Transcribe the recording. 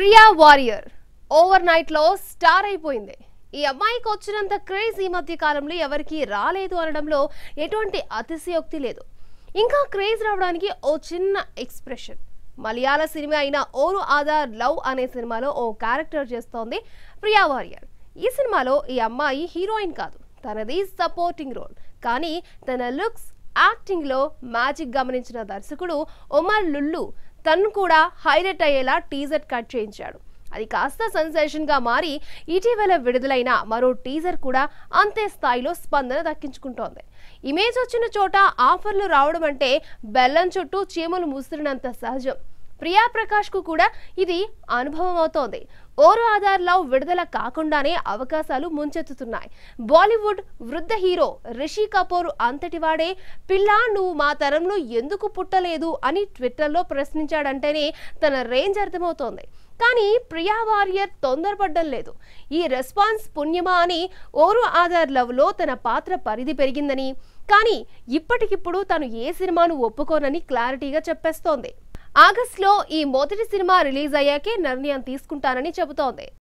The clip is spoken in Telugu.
ప్రియా వారియర్ ఓవర్ నైట్ లో స్టార్ అయిపోయింది ఈ అమ్మాయికి వచ్చినంత క్రేజ్ ఈ మధ్య కాలంలో ఎవరికి రాలేదు అనడంలో ఎటువంటి అతిశయోక్తి లేదు ఇంకా క్రేజ్ రావడానికి ఓ చిన్న ఎక్స్ప్రెషన్ మలయాళ సినిమా అయిన ఓరు ఆధార్ లవ్ అనే సినిమాలో ఓ క్యారెక్టర్ చేస్తోంది ప్రియా వారియర్ ఈ సినిమాలో ఈ అమ్మాయి హీరోయిన్ కాదు తనది సపోర్టింగ్ రోల్ కానీ తన లుక్స్ యాక్టింగ్ లో మ్యాజిక్ గమనించిన దర్శకుడు ఒమర్ లుల్లు తను కూడా హైలైట్ అయ్యేలా టీజర్ కట్ చేయించాడు అది కాస్త సెన్సేషన్ గా మారి ఇటీవల విడుదలైన మరో టీజర్ కూడా అంతే స్థాయిలో స్పందన దక్కించుకుంటోంది ఇమేజ్ వచ్చిన చోట ఆఫర్లు రావడం అంటే బెల్లం చుట్టూ చీమలు ముసిరినంత సహజం ప్రియా ప్రకాష్ కు కూడా ఇది అనుభవం అవుతోంది ఓరో ఆధార్ లవ్ విడుదల కాకుండానే అవకాశాలు ముంచెత్తుతున్నాయి బాలీవుడ్ వృద్ధ హీరో రిషి కపూర్ అంతటివాడే పిల్ల నువ్వు మా తరంలో ఎందుకు పుట్టలేదు అని ట్విట్టర్లో ప్రశ్నించాడంటేనే తన రేంజ్ అర్థమవుతోంది కానీ ప్రియా వారియర్ తొందరపడ్డం లేదు ఈ రెస్పాన్స్ పుణ్యమా అని ఓరు ఆధార్ లవ్ లో తన పాత్ర పరిధి పెరిగిందని కానీ ఇప్పటికిప్పుడు తను ఏ సినిమాను ఒప్పుకోనని క్లారిటీగా చెప్పేస్తోంది ఆగస్టులో ఈ మొదటి సినిమా రిలీజ్ అయ్యాకే నిర్ణయం తీసుకుంటానని చెబుతోంది